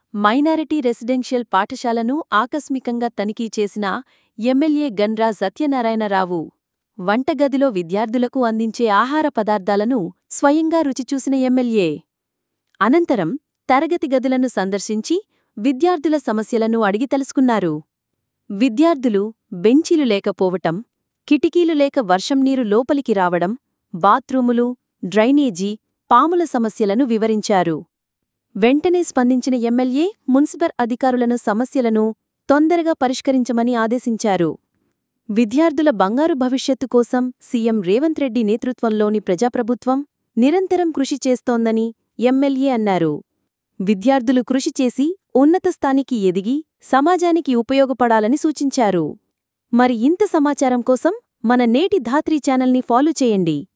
minority residential పాఠశాలను ఆకస్మికంగా తనిఖీ చేసిన ఎమ్మెల్యే గన్రా సత్యనారాయణరావు వంటగదిలో విద్యార్థులకు అందించే ఆహార పదార్థాలను స్వయంగా రుచిచూసిన ఎమ్మెల్యే అనంతరం తరగతి గదులను సందర్శించి విద్యార్థుల సమస్యలను అడిగి తెలుసుకున్నారు విద్యార్థులు బెంచీలు లేకపోవటం కిటికీలు లేక వర్షం నీరు లోపలికి రావడం బాత్రూములు డ్రైనేజీ పాముల సమస్యలను వివరించారు వెంటనే స్పందించిన ఎమ్మెల్యే మున్సిపల్ అధికారులను సమస్యలను తొందరగా పరిష్కరించమని ఆదేశించారు విద్యార్థుల బంగారు భవిష్యత్తు కోసం సీఎం రేవంత్ రెడ్డి నేతృత్వంలోని ప్రజాప్రభుత్వం నిరంతరం కృషి చేస్తోందని ఎమ్మెల్యే అన్నారు విద్యార్థులు కృషి చేసి ఉన్నత స్థానికి ఎదిగి సమాజానికి ఉపయోగపడాలని సూచించారు మరి ఇంత సమాచారం కోసం మన నేటి ధాత్రి ఛానల్ని ఫాలో చేయండి